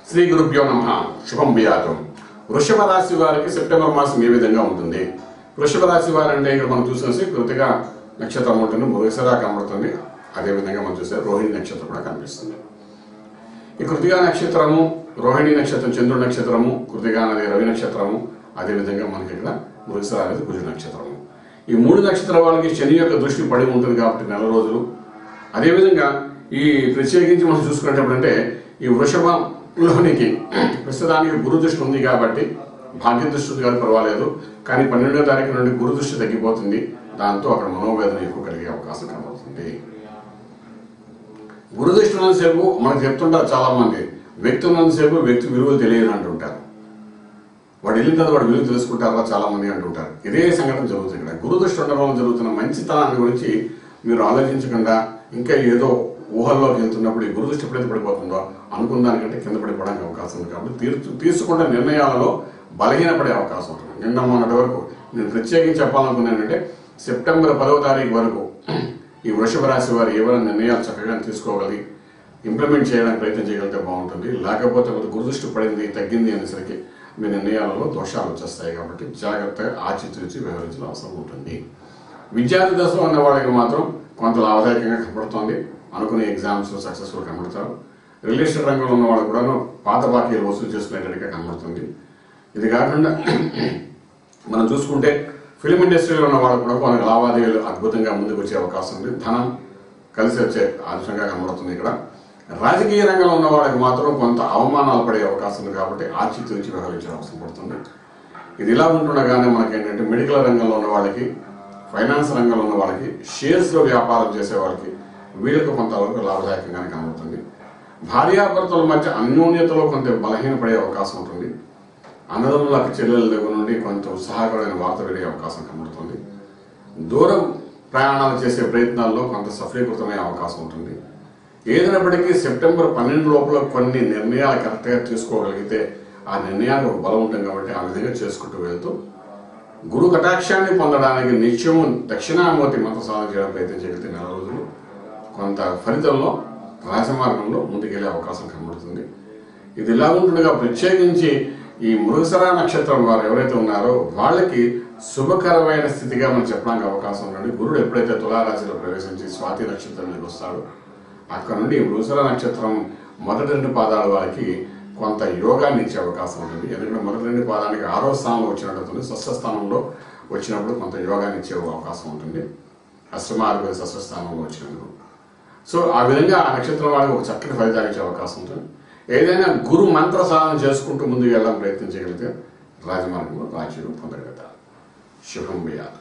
శ్రీ గురుభ్యో నమ శుభం బియాతం వృషభ రాశి వారికి సెప్టెంబర్ మాసం ఏ విధంగా ఉంటుంది వృషభ రాశి వారు అంటే ఇక్కడ మనం చూసేసి కృతిగా నక్షత్రం ఉంటుంది మృగసరా కనబడుతుంది అదే విధంగా మనం చూస్తే రోహిణి నక్షత్రం కూడా కనిపిస్తుంది ఈ కృతిగా నక్షత్రము రోహిణి నక్షత్రం చంద్రుడి నక్షత్రము కృతిగా అనేది రవి నక్షత్రము అదే విధంగా మనకి ఇక్కడ మృగసరా అనేది కుజు నక్షత్రము ఈ మూడు నక్షత్రాల వాళ్ళకి శని యొక్క దృష్టి పడి ఉంటుంది కాబట్టి నెల రోజులు అదేవిధంగా ఈ ప్రత్యేకించి మనం చూసుకునేటప్పుడు అంటే ఈ వృషభంలోనికి ప్రస్తుతానికి గురు దృష్టి ఉంది కాబట్టి భాగ్య దృష్టి ఉంది కాబట్టి పర్వాలేదు కానీ పన్నెండో తారీఖు నుండి గురు దృష్టి తగ్గిపోతుంది దాంతో అక్కడ మనోవేదన ఎక్కువ కలిగే అవకాశం కనబడుతుంది గురు దృష్టి ఉన్నంతసేపు మనకు చెప్తుంటారు చాలా మంది వ్యక్తి ఉన్నంతసేపు వ్యక్తి విలువలు తెలియదు అంటుంటారు వాడు వెళ్ళిన తర్వాత వాడు విలువ తెలుసుకుంటారా చాలా మంది అంటుంటారు ఇదే సంఘటన జరుగుతుంది ఇక్కడ గురు దృష్టి ఉండడం వల్ల జరుగుతున్న మంచితనాన్ని గురించి మీరు ఆలోచించకుండా ఇంకా ఏదో ఊహల్లోకి వెళ్తున్నప్పుడు ఈ గురు దృష్టి ఎప్పుడైతే పడిపోతుందో అనుకున్న దానికంటే కింద పడిపోవడానికి అవకాశం ఉంది కాబట్టి తీర్చు తీసుకున్న నిర్ణయాలలో బలహీనపడే అవకాశం ఉంటుంది నిన్న మొన్నటి వరకు నేను ప్రత్యేకించి చెప్పాలనుకున్నానంటే సెప్టెంబర్ పదవ తారీఖు వరకు ఈ వృషభ రాశి వారు ఏవైనా నిర్ణయాలు చక్కగా తీసుకోగలిగి ఇంప్లిమెంట్ చేయడానికి ప్రయత్నం చేయగలిగితే బాగుంటుంది లేకపోతే కొంత గురుదృష్టి పడింది తగ్గింది అనేసరికి మీ నిర్ణయాలలో దోషాలు వచ్చేస్తాయి కాబట్టి జాగ్రత్తగా ఆచితూచి వ్యవహరించిన అవసరం ఉంటుంది విద్యార్థి దశలో ఉన్న వాళ్ళకి మాత్రం కొంత లాభదాయకంగా కనపడుతోంది అనుకునే ఎగ్జామ్స్ సక్సెస్ఫుల్ కనబడతారు రిలేషన్ రంగంలో ఉన్న వాళ్ళు కూడా పాత బాకీలు వసూలు చేసుకునేటట్టుగా కనబడుతుంది ఇది కాకుండా మనం చూసుకుంటే ఫిలిం ఇండస్ట్రీలో ఉన్న వాళ్ళు కూడా కొన్ని లావాదేవీలు అద్భుతంగా ముందుకు వచ్చే అవకాశం ఉంది ధనం కలిసి వచ్చే అంశంగా కనబడుతుంది ఇక్కడ రాజకీయ రంగంలో ఉన్న వాళ్ళకి మాత్రం కొంత అవమానాలు పడే అవకాశం ఉంది కాబట్టి ఆచితూచి వ్యవహరించే అవసరం పడుతుంది ఇది ఇలా ఉంటుండగానే మనకి ఏంటంటే మెడికల్ రంగంలో ఉన్న వాళ్ళకి ఫైనాన్స్ రంగంలో ఉన్న వాళ్ళకి షేర్స్లో వ్యాపారం చేసే వాళ్ళకి వీళ్ళకి కొంతవరకు లాభదాయకంగానే కనబడుతుంది భార్యాభర్తల మధ్య అన్యోన్యతలో కొంత బలహీనపడే అవకాశం ఉంటుంది అన్నదమ్ములకు చెల్లెల దగ్గర నుండి కొంత ఉత్సాహకరమైన వార్త వెళ్ళే అవకాశం కనబడుతుంది దూరం ప్రయాణాలు చేసే ప్రయత్నాల్లో కొంత సఫలీకృతమయ్యే అవకాశం ఉంటుంది ఏదైనప్పటికీ సెప్టెంబర్ పన్నెండు లోపల కొన్ని నిర్ణయాలు కరెక్ట్గా తీసుకోగలిగితే ఆ నిర్ణయానికి ఒక బలం ఉంటుంది కాబట్టి ఆ విధంగా చేసుకుంటూ వెళ్తూ గురు కటాక్షాన్ని పొందడానికి నిత్యము దక్షిణామూర్తి మంత్ర సాధన చేయడం ప్రయత్నం చేయగలిగితే నెల రోజులు కొంత ఫలితంలో రాజమార్గంలో ముందుకెళ్లే అవకాశం కనబడుతుంది ఇది ఇలా ఉంటుండగా ప్రత్యేకించి ఈ మృగసరా నక్షత్రం వారు ఎవరైతే ఉన్నారో వాళ్ళకి శుభకరమైన స్థితిగా మనం చెప్పడానికి అవకాశం ఉందండి గురుడు ఎప్పుడైతే తులారాశిలో ప్రవేశించి స్వాతి నక్షత్రంలోకి వస్తాడో అక్కడ నుండి మృగసర నక్షత్రం మొదటి రెండు పాదాల వారికి కొంత యోగాన్ని ఇచ్చే అవకాశం ఉంటుంది ఎందుకంటే మొదటి రెండు పాదానికి ఆరో స్థానంలో వచ్చినట్టు షష్ఠ స్థానంలో వచ్చినప్పుడు కొంత యోగాన్ని ఇచ్చే అవకాశం ఉంటుంది అష్టమార్గ షష్ఠ స్థానంలో వచ్చినందుకు సో ఆ విధంగా ఆ నక్షత్రం వాళ్ళకి ఒక చక్కటి ఫలితాలు ఇచ్చే అవకాశం ఉంటుంది ఏదైనా గురు మంత్ర సాధన చేసుకుంటూ ముందుకు వెళ్ళడం ప్రయత్నం చేయగలిగితే రాజమార్గంలో రాజ్యం పొందగలుగుతారు శుభం వేయాలి